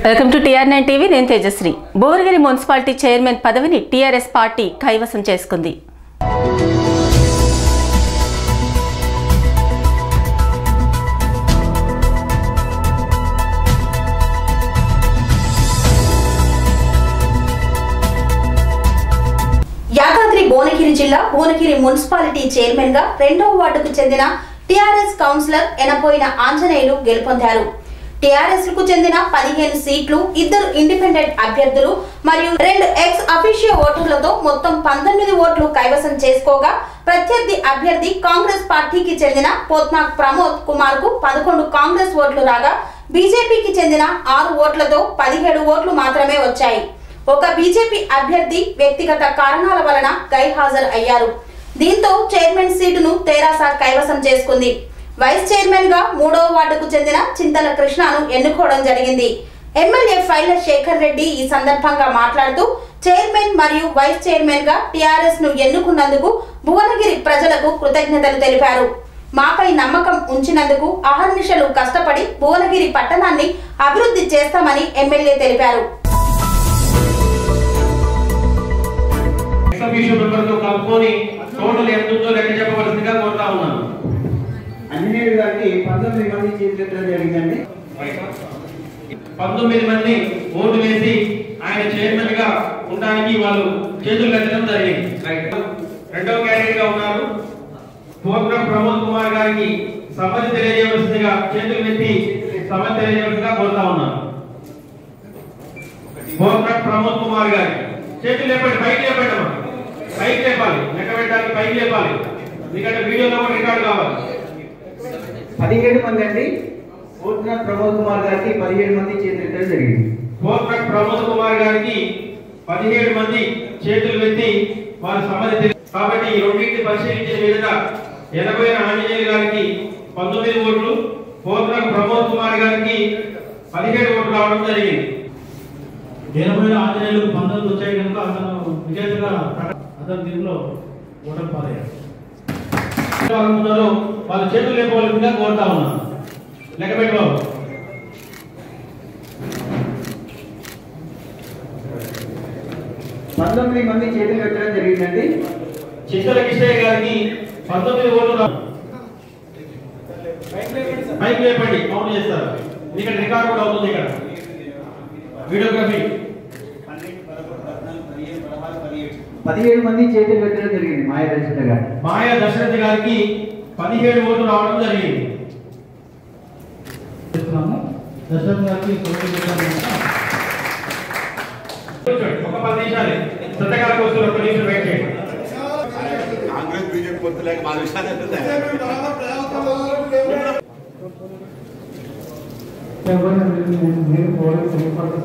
Welcome to T R nine TV నేను Tejasri Bhuvanagiri municipality chairman పదవిని T R S party కైవసం చేసుకుంది యాదాద్రి భువనగిరి జిల్లా భువనగిరి మున్సిపాలిటీ చైర్మన్ గా రెండవ వార్డుకు చెందిన టిఆర్ఎస్ కౌన్సిలర్ ఎనపోయిన ఆంజనేయులు గెలుపొందారు టిఆర్ఎస్ కు చెందిన పదిహేను సీట్లు ఇద్దరు ఇండిపెండెంట్ అభ్యర్థులు మరియు రెండు ఎక్స్ అఫీషియో ఓటర్లతో మొత్తం పంతొమ్మిది ఓట్లు కైవసం చేసుకోగా ప్రత్యర్థి అభ్యర్థి కాంగ్రెస్ పార్టీకి చెందిన పోత్నాక్ ప్రమోద్ కుమార్ కు పదకొండు కాంగ్రెస్ ఓట్లు రాగా బీజేపీకి చెందిన ఆరు ఓట్లతో పదిహేడు ఓట్లు మాత్రమే వచ్చాయి ఒక బీజేపీ అభ్యర్థి వ్యక్తిగత కారణాల వలన గైర్హాజరు అయ్యారు దీంతో చైర్మన్ సీటును తెరాస కైవసం చేసుకుంది వైస్ చైర్మన్ గా మూడవ వార్డుకు చెందిన చింతల కృష్ణను ఎన్నుకోవడం జరిగింది ఎమ్మెల్యే ఫైల శేఖర్ రెడ్డి ఈ సందర్భంగా మాట్లాడుతూ చైర్మన్ మరియు వైస్ చైర్మన్ గా టిఆర్ఎస్ ను ఎన్నుకున్నందుకు భువనగిరి ప్రజలకు కృతజ్ఞతలు తెలిపారు మాపై నమ్మకం ఉంచినందుకు అహర్నిశలు కష్టపడి భువనగిరి పట్టణాన్ని అభివృద్ధి చేస్తామని ఎమ్మెల్యే తెలిపారు ఎగ్జిబిషన్ మెంబర్తో కలుపుకొని టోటల్ ఎంత ఉందో లెక్క చెప్పవలసిందిగా కోరుతా ఉన్నాను అంజనేయుడు గారికి పంతొమ్మిది మంది చేతులెత్తడం జరిగిందండి పంతొమ్మిది మంది ఓటు వేసి ఆయన చైర్మన్ గా ఉండడానికి వాళ్ళు చేతులు కట్టడం జరిగింది రెండవ క్యాండిడేట్ గా ఉన్నారు పూర్ణ ప్రమోద్ కుమార్ గారికి సమ్మతి తెలియజేయవలసిందిగా చేతులు ఎత్తి సమ్మతి తెలియజేయవలసిందిగా కోరుతా ఉన్నాను పూర్ణ ప్రమోద్ కుమార్ గారికి చేతులు లేపండి పైకి లేపండి అమ్మా. పైకి లేపాలి లెక్క పెట్టడానికి పైకి లేపాలి ఎందుకంటే వీడియోలో కూడా రికార్డు కావాలి పదిహేడు మంది అండి పూర్ణ ప్రమోద్ కుమార్ గారికి పదిహేడు మంది చేతులెత్తడం జరిగింది కోర్పరెట్ ప్రమోద్ కుమార్ గారికి పదిహేడు మంది చేతులు ఎత్తి వారి సమ్మతి తెలి- కాబట్టి ఈ రెండింటిని పరిశీలించిన మీదట ఎనభై ఆంజనేయులు గారికి పంతొమ్మిది ఓట్లు కోర్పరెట్ ప్రమోద్ కుమార్ గారికి పదిహేడు ఓట్లు రావడం జరిగింది ఎనభై ఆంజనేయులకు పంతొమ్మిది వచ్చాయి కనుక అతను విజేతగా ప్రక- అతను దీనిలో ఓటర్ పాలయ్యాడు వాళ్ళు ఉన్నారో వాళ్ళ చేతులు లేపవలసిందిగా కోరుతా ఉన్నాను లెక్క పెట్టి బాబు పంతొమ్మిది మంది చేతులు పెట్టడం జరిగిందండి చింతల కిషయ్య గారికి పంతొమ్మిది ఓట్లు రా- పైకి లేపండి కౌంట్ చేస్తారు ఇక్కడ రికార్డు కూడా అవుతుంది ఇక్కడ వీడియోగ్రఫీ పదిహేడు మంది చేతులు పెట్టడం జరిగింది మాయ దర్శన గారు మాయా దశరథ గారికి పదిహేడు ఓట్లు రావడం జరిగింది చేస్తున్నాము దశరథ్ గారికి తొమ్మిది పెట్టాము కనుక కూర్చోండి ఒక పది నిమిషాలే సంతకాల కోసం ఒక నిమిషం వెయిట్ చేయండి కాంగ్రెస్ బీజేపీ పొత్తు లేక మా విషయాలు ఎవరైనా నేను నేను పోవాలి తెలియపడ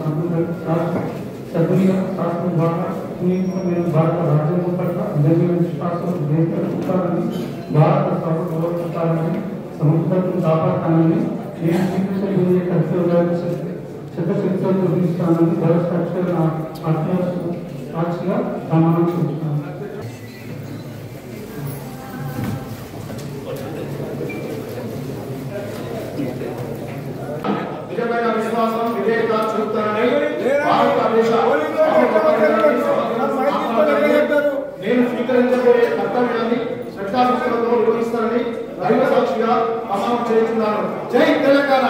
సభ్యుల శాస్త్ర ద్వారా నేను భారత రాజ్యాంగం పట్ల అందరి విశ్వాసం ఉంటానని భారత సభ గౌరవిస్తానని సంస్కృతిని కాపాడతానని నేను స్వీకరించబోయే కర్తవ్యాన్ని శతశక్తితో నిర్వహిస్తానని భరత సాక్షిగా ఆత్మ సాక్షిగా ప్రమాణం చేస్తున్నాను నిజమైన విశ్వాసం విధేయత చూపుతానని భారతదేశ నేను స్వీకరించబోయే కర్తవ్యాన్ని శ్రద్ధాశక్తులతో నిర్వహిస్తానని దైవ సాక్షిగా ప్రమాణం చేస్తున్నాను జై తెలంగాణ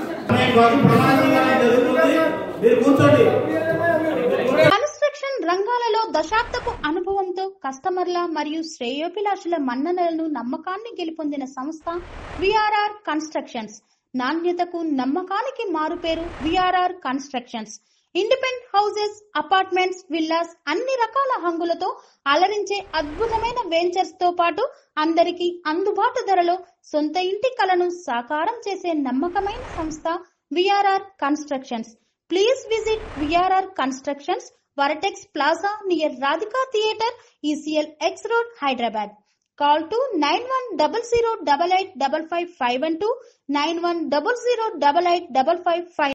కన్స్ట్రక్షన్ రంగాలలో దశాబ్దపు అనుభవంతో కస్టమర్ల మరియు శ్రేయోభిలాషుల మన్ననలను నమ్మకాన్ని గెలుపొందిన సంస్థ విఆర్ఆర్ కన్స్ట్రక్షన్స్ నాణ్యతకు నమ్మకానికి మారుపేరు V R R constructions independent houses apartments villas అన్ని రకాల హంగులతో అలరించే అద్భుతమైన వెంచర్స్ తో పాటు అందరికీ అందుబాటు ధరలో సొంత ఇంటి కలను సాకారం చేసే నమ్మకమైన సంస్థ V R R constructions please visit V R R constructions vertex plaza near Radhika theatre E C L X road Hyderabad call two nine one double zero double eight double five five one two nine one double zero double eight double five five